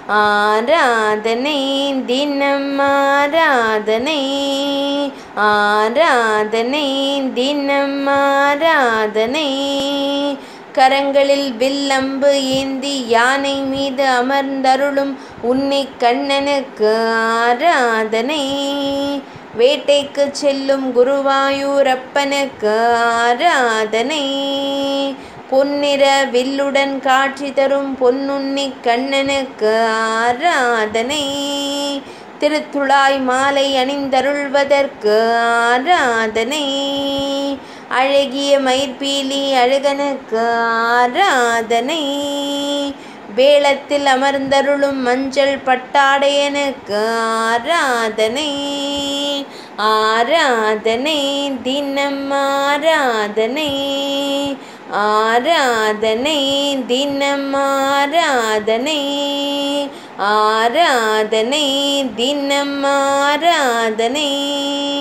ஆராதனை தினம் ஆராதனை ஆராதனை தினம் ஆராதனை கரங்களில் வில்லம்பு ஏந்தி யானை மீது அமர்ந்தருளும் உன்னை கண்ணனுக்கு ஆராதனை வேட்டைக்கு செல்லும் குருவாயூரப்பனுக்கு ஆராதனை பொன்னிற வில்லுடன் காட்சி தரும் பொன்னுண்ணி கண்ணனுக்கு ஆராதனை திருத்துழாய் மாலை அணிந்தருள்வதற்கு ஆராதனை அழகிய மயிர்பீலி அழகனுக்கு ஆராதனை வேளத்தில் அமர்ந்தருளும் மஞ்சள் பட்டாடையனுக்கு ஆராதனை ஆராதனை தினம் ஆராதனை ஆராதனை தினம் ஆராதனை ஆராதனை தினம் ஆராதனை